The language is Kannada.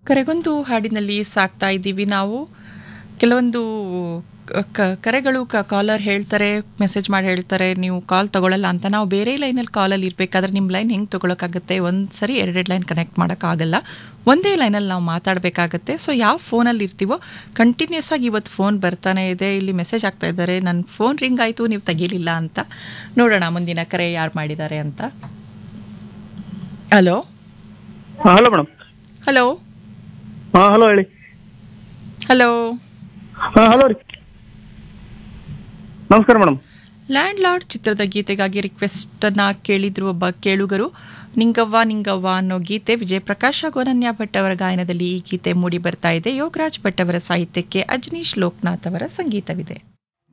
ಕರೆಗೊಂದು ಹಾಡಿನಲ್ಲಿ ಸಾಕ್ತಾ ಇದ್ದೀವಿ ನಾವು ಕೆಲವೊಂದು ಕ- ಕರೆಗಳು ಕಾಲರ್ ಹೇಳ್ತಾರೆ ಮೆಸೇಜ್ ಮಾಡಿ ಹೇಳ್ತಾರೆ ನೀವು ಕಾಲ್ ತಗೊಳ್ಳಲ್ಲ ಅಂತ ನಾವು ಬೇರೆ ಲೈನಲ್ಲಿ ಕಾಲಲ್ಲಿ ಇರಬೇಕಾದ್ರೆ ನಿಮ್ಮ ಲೈನ್ ಹೆಂಗೆ ತೊಗೊಳಕ್ಕಾಗುತ್ತೆ ಒಂದು ಸರಿ ಎರಡೆರಡು ಲೈನ್ ಕನೆಕ್ಟ್ ಮಾಡೋಕ್ಕಾಗಲ್ಲ ಒಂದೇ ಲೈನಲ್ಲಿ ನಾವು ಮಾತಾಡಬೇಕಾಗತ್ತೆ ಸೊ ಯಾವ ಫೋನಲ್ಲಿ ಇರ್ತೀವೋ ಕಂಟಿನ್ಯೂಸ್ ಆಗಿ ಇವತ್ತು ಫೋನ್ ಬರ್ತಾನೆ ಇದೆ ಇಲ್ಲಿ ಮೆಸೇಜ್ ಆಗ್ತಾ ಇದ್ದಾರೆ ನನ್ನ ಫೋನ್ ರಿಂಗ್ ಆಯಿತು ನೀವು ತೆಗೀಲಿಲ್ಲ ಅಂತ ನೋಡೋಣ ಮುಂದಿನ ಕರೆ ಯಾರು ಮಾಡಿದ್ದಾರೆ ಅಂತ ಹಲೋ ಹಾಂ ಹಲೋ ಮೇಡಮ್ ಹಲೋ ಹಾಂ ಹಲೋ ಹೇಳಿ ಹಲೋ ಹಾಂ ಹಲೋ ರೀ ನಮಸ್ಕಾರ ಮೇಡಮ್ ಲ್ಯಾಂಡ್ ಲಾರ್ಡ್ ಚಿತ್ರದ ಗೀತೆಗಾಗಿ ರಿಕ್ವೆಸ್ಟ್ ಅನ್ನ ಕೇಳಿದ್ರು ಒಬ್ಬ ಕೇಳುಗರು ನಿಂಗವ್ವ ನಿಂಗವ್ವ ಅನ್ನೋ ಗೀತೆ ವಿಜಯ್ ಪ್ರಕಾಶ್ ಹಾಗೂ ಅನನ್ಯ ಭಟ್ ಅವರ ಗಾಯನದಲ್ಲಿ ಈ ಗೀತೆ ಮೂಡಿ ಬರ್ತಾ ಇದೆ ಯೋಗರಾಜ್ ಭಟ್ ಅವರ ಸಾಹಿತ್ಯಕ್ಕೆ ಅಜ್ನೀಶ್ ಲೋಕನಾಥ್ ಅವರ ಸಂಗೀತವಿದೆ